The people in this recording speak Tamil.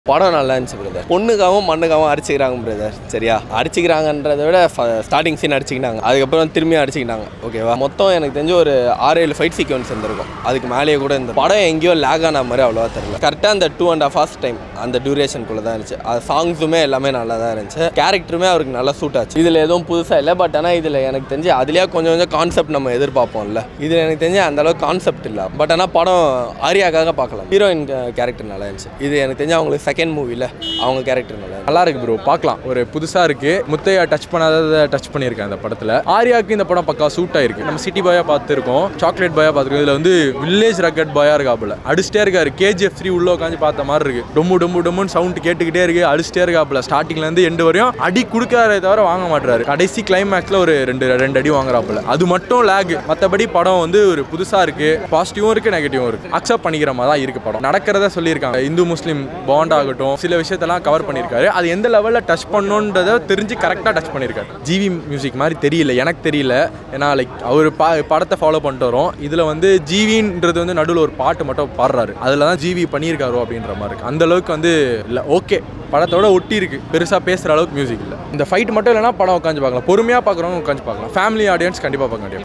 படம் நல்லா இருந்துச்சு பிரதர் பொண்ணுக்காகவும் மண்ணுக்காகவும் அடிச்சுக்கிறாங்க பிரதர் சரியா அடிச்சுக்கிறாங்கன்றதை விட ஸ்டார்டிங் சீன் அடிச்சுக்கினாங்க அதுக்கப்புறம் திரும்பி அடிச்சுக்கினாங்க ஓகேவா மொத்தம் எனக்கு தெரிஞ்ச ஒரு ஆறு ஏழு ஃபைட் சீக்வன்ஸ் இருந்திருக்கும் அதுக்கு மேலேயே கூட இந்த படம் எங்கேயோ லேக் ஆன மாதிரி அவ்வளோவா தெரியல கரெக்டாக அந்த டூ அண்ட் ஹாஃப் டைம் அந்த டியூரேஷனுக்குள்ளே தான் இருந்துச்சு அது சாங்ஸுமே எல்லாமே நல்லா தான் இருந்துச்சு கேரக்டருமே அவருக்கு நல்லா சூட் ஆச்சு இதில் எதுவும் புதுசாக இல்லை பட் ஆனால் இதில் எனக்கு தெரிஞ்சு அதுலேயே கொஞ்சம் கொஞ்சம் கான்செப்ட் நம்ம எதிர்பார்ப்போம்ல இதில் எனக்கு தெரிஞ்சு அந்த அளவுக்கு கான்செப்ட் இல்லை பட் ஆனால் படம் ஆரியாக்காக பார்க்கலாம் ஹீரோயின் கேரக்டர் நல்லா இருந்துச்சு இது எனக்கு தெரிஞ்சு அவங்களுக்கு செகண்ட் மூவியில் அவங்க கேரக்டர் நல்லா இருந்துச்சு. நல்லா இருக்கு ப்ரோ பார்க்கலாம் ஒரு புதுசா இருக்கு முத்தையா டச் பண்ணாததை டச் பண்ணியிருக்கேன் அந்த படத்துல ஆர்யாக்கு இந்த படம் பக்கா சூட் ஆயிருக்கு நம்ம சிட்டி பாயா பார்த்துருக்கோம் சாக்லேட் பாயா பார்த்துருக்கோம் இதுல வந்து வில்லேஜ் ரக்கட் பாயா இருக்காப்புல அடிச்சிட்டே இருக்காரு கேஜிஎஃப் த்ரீ உள்ள உட்காந்து பார்த்த மாதிரி இருக்கு டொம்மு டொம்மு டொம்முன்னு சவுண்ட் கேட்டுக்கிட்டே இருக்கு அடிச்சிட்டே இருக்காப்புல ஸ்டார்டிங்ல இருந்து எண்டு வரையும் அடி கொடுக்காரே தவிர வாங்க மாட்டாரு கடைசி கிளைமேக்ஸ்ல ஒரு ரெண்டு ரெண்டு அடி வாங்குறாப்புல அது மட்டும் லேக் மற்றபடி படம் வந்து ஒரு புதுசா இருக்கு பாசிட்டிவும் இருக்கு நெகட்டிவும் இருக்கு அக்செப்ட் பண்ணிக்கிற மாதிரி தான் இருக்கு படம் நடக்கிறத சொல்லியிருக்காங்க இந்து முஸ்லீம் பாண்ட் ஆகட்டும் சில விஷயத்தெல்லாம் கவர் பண்ணியிருக்காரு அது எந்த லெவலில் டச் பண்ணணுன்றதை தெரிஞ்சு கரெக்டாக டச் பண்ணியிருக்காரு ஜிவி மியூசிக் மாதிரி தெரியல எனக்கு தெரியல ஏன்னா லைக் அவர் பா படத்தை ஃபாலோ பண்ணிட்டு வரோம் இதில் வந்து ஜிவின்றது வந்து நடுவில் ஒரு பாட்டு மட்டும் பாடுறாரு அதில் தான் ஜிவி பண்ணியிருக்காரோ அப்படின்ற மாதிரி இருக்கு அந்த அளவுக்கு வந்து இல்லை ஓகே படத்தோட ஒட்டி இருக்கு பெருசாக பேசுகிற அளவுக்கு மியூசிக் இல்லை இந்த ஃபைட் மட்டும் இல்லைனா படம் உட்காந்து பார்க்கலாம் பொறுமையாக பார்க்குறவங்க உட்காந்து பார்க்கலாம் ஃபேமிலி ஆடியன்ஸ் கண்டிப்பாக பார்க்க முடியும்